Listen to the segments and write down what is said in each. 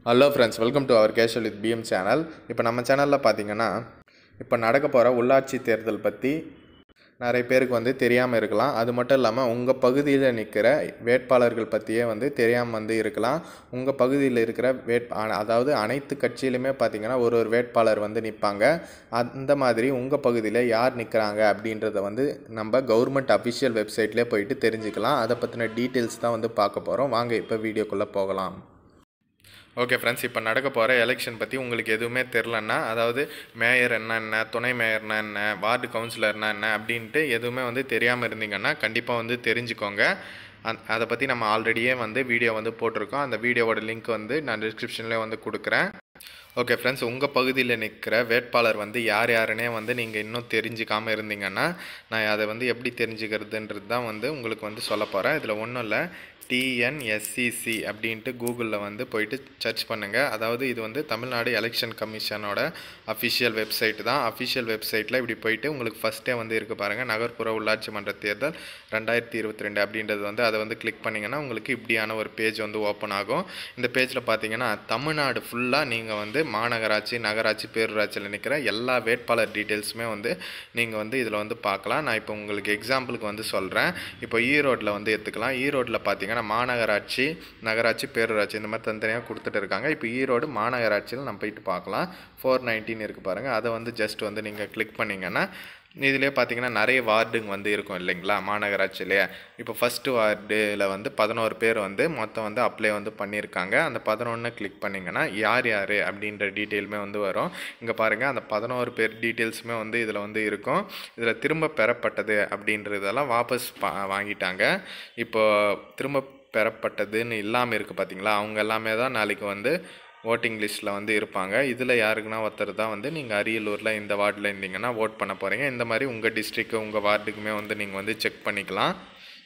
hello friends welcome to our casual with PM channel இப்போ நம்ம சேனலில் பார்த்தீங்கன்னா இப்போ நடக்க போகிற உள்ளாட்சி தேர்தல் பற்றி நிறைய பேருக்கு வந்து தெரியாமல் இருக்கலாம் அது மட்டும் இல்லாமல் உங்கள் பகுதியில் நிற்கிற வேட்பாளர்கள் பற்றியே வந்து தெரியாமல் வந்து இருக்கலாம் உங்கள் பகுதியில் இருக்கிற வேட் அ- அதாவது அனைத்து கட்சியிலுமே பார்த்தீங்கன்னா ஒரு ஒரு வேட்பாளர் வந்து நிற்பாங்க அந்த மாதிரி உங்கள் பகுதியில் யார் நிற்கிறாங்க அப்படின்றத வந்து நம்ம கவர்மெண்ட் அஃபிஷியல் வெப்சைட்லேயே போயிட்டு தெரிஞ்சுக்கலாம் அதை பற்றின டீட்டெயில்ஸ் தான் வந்து பார்க்க போகிறோம் வாங்க இப்போ வீடியோக்குள்ளே போகலாம் ஓகே ஃப்ரெண்ட்ஸ் இப்போ நடக்க போகிற எலெக்ஷன் பற்றி உங்களுக்கு எதுவுமே தெரிலன்னா அதாவது மேயர் என்ன என்ன துணை மேயர்னா என்ன வார்டு கவுன்சிலர்னா என்ன அப்படின்ட்டு எதுவுமே வந்து தெரியாமல் இருந்தீங்கன்னா கண்டிப்பாக வந்து தெரிஞ்சுக்கோங்க அந் அதை பற்றி நம்ம ஆல்ரெடியே வந்து வீடியோ வந்து போட்டிருக்கோம் அந்த வீடியோவோட லிங்க் வந்து நான் டிஸ்கிரிப்ஷன்லேயே வந்து கொடுக்குறேன் ஓகே ஃப்ரெண்ட்ஸ் உங்கள் பகுதியில் நிற்கிற வேட்பாளர் வந்து யார் யாருன்னே வந்து நீங்கள் இன்னும் தெரிஞ்சுக்காமல் இருந்தீங்கன்னா நான் அதை வந்து எப்படி தெரிஞ்சுக்கிறதுன்றது தான் வந்து உங்களுக்கு வந்து சொல்ல போகிறேன் இதில் ஒன்றும் இல்லை டிஎன்எஸ்சிசி அப்படின்ட்டு கூகுளில் வந்து போயிட்டு சர்ச் பண்ணுங்கள் அதாவது இது வந்து தமிழ்நாடு எலெக்ஷன் கமிஷனோட அஃபிஷியல் வெப்சைட் தான் அஃபிஷியல் வெப்சைட்டில் இப்படி போயிட்டு உங்களுக்கு ஃபஸ்ட்டே வந்து இருக்குது பாருங்கள் நகர்ப்புற உள்ளாட்சி மன்ற தேர்தல் ரெண்டாயிரத்தி இருபத்தி ரெண்டு அப்படின்றது வந்து அதை வந்து கிளிக் பண்ணிங்கன்னா உங்களுக்கு இப்படியான ஒரு பேஜ் வந்து ஓப்பன் ஆகும் இந்த பேஜில் பார்த்தீங்கன்னா தமிழ்நாடு ஃபுல்லாக நீங்கள் வந்து மாநகராட்சி நகராட்சி பேரூராட்சியில் நிற்கிற எல்லா வேட்பாளர் டீட்டெயில்ஸுமே வந்து நீங்கள் வந்து இதில் வந்து பார்க்கலாம் நான் இப்போ உங்களுக்கு எக்ஸாம்பிளுக்கு வந்து சொல்கிறேன் இப்போ ஈரோட்டில் வந்து எடுத்துக்கலாம் ஈரோட்டில் பார்த்தீங்கன்னா மாநகராட்சி நகராட்சி பேரூராட்சி இந்த மாதிரி தனித்தனியாக கொடுத்துட்டு இருக்காங்க இப்போ ஈரோடு மாநகராட்சியில் நம்ம போயிட்டு பார்க்கலாம் ஃபோர் நைன்டீன் இருக்குது பாருங்கள் அதை வந்து ஜஸ்ட் வந்து நீங்கள் கிளிக் பண்ணிங்கன்னா இதிலே பார்த்தீங்கன்னா நிறைய வார்டுங்க வந்து இருக்கும் இல்லைங்களா மாநகராட்சியிலே இப்போ ஃபஸ்ட்டு வார்டில் வந்து பதினோரு பேர் வந்து மொத்தம் வந்து அப்ளை வந்து பண்ணியிருக்காங்க அந்த பதினொன்று கிளிக் பண்ணிங்கன்னா யார் யார் அப்படின்ற டீட்டெயிலுமே வந்து வரும் இங்கே பாருங்கள் அந்த பதினோரு பேர் டீட்டெயில்ஸுமே வந்து இதில் வந்து இருக்கும் இதில் திரும்ப பெறப்பட்டது அப்படின்றதெல்லாம் வாபஸ் பா வாங்கிட்டாங்க இப்போ திரும்ப பெறப்பட்டதுன்னு இல்லாமல் இருக்குது பார்த்தீங்களா அவங்க எல்லாமே தான் நாளைக்கு வந்து ஓட்டிங் லிஸ்ட்டில் வந்து இருப்பாங்க இதில் யாருக்குன்னா ஒருத்தர் தான் வந்து நீங்கள் அரியலூரில் இந்த வார்டில் இருந்தீங்கன்னா ஓட் பண்ண போகிறீங்க இந்த மாதிரி உங்கள் டிஸ்ட்ரிக்கு உங்கள் வார்டுக்குமே வந்து நீங்கள் வந்து செக் பண்ணிக்கலாம்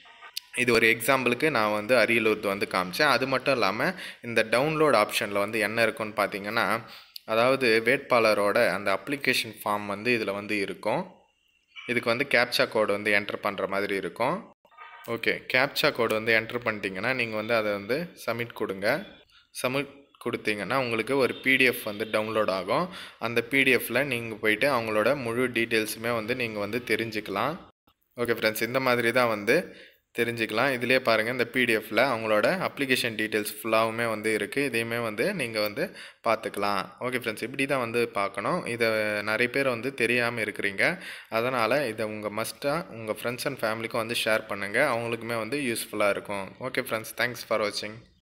இது ஒரு எக்ஸாம்பிளுக்கு நான் வந்து அரியலூர் வந்து காமிச்சேன் அது மட்டும் இல்லாமல் இந்த டவுன்லோட் ஆப்ஷனில் வந்து என்ன இருக்குன்னு பார்த்தீங்கன்னா அதாவது வேட்பாளரோட அந்த அப்ளிகேஷன் ஃபார்ம் வந்து இதில் வந்து இருக்கும் இதுக்கு வந்து கேப்சா கோடு வந்து என்டர் பண்ணுற மாதிரி இருக்கும் ஓகே கேப்சா கோடு வந்து என்டர் பண்ணிட்டீங்கன்னா நீங்கள் வந்து அதை வந்து சப்மிட் கொடுங்க சப்மிட் கொடுத்தீங்கன்னா உங்களுக்கு ஒரு பிடிஎஃப் வந்து டவுன்லோட் ஆகும் அந்த பிடிஎஃப்பில் நீங்கள் போயிட்டு அவங்களோட முழு டீட்டெயில்ஸுமே வந்து நீங்கள் வந்து தெரிஞ்சுக்கலாம் ஓகே ஃப்ரெண்ட்ஸ் இந்த மாதிரி தான் வந்து தெரிஞ்சுக்கலாம் இதிலே பாருங்கள் இந்த பிடிஎஃப்பில் அவங்களோட அப்ளிகேஷன் டீட்டெயில்ஸ் ஃபுல்லாகவுமே வந்து இருக்குது இதையுமே வந்து நீங்கள் வந்து பார்த்துக்கலாம் ஓகே ஃப்ரெண்ட்ஸ் இப்படி தான் வந்து பார்க்கணும் இதை நிறைய பேர் வந்து தெரியாமல் இருக்கிறீங்க அதனால் இதை உங்கள் மஸ்ட்டாக உங்கள் ஃப்ரெண்ட்ஸ் அண்ட் ஃபேமிலிக்கும் வந்து ஷேர் பண்ணுங்கள் அவங்களுக்குமே வந்து யூஸ்ஃபுல்லாக இருக்கும் ஓகே ஃப்ரெண்ட்ஸ் தேங்க்ஸ் ஃபார் வாட்சிங்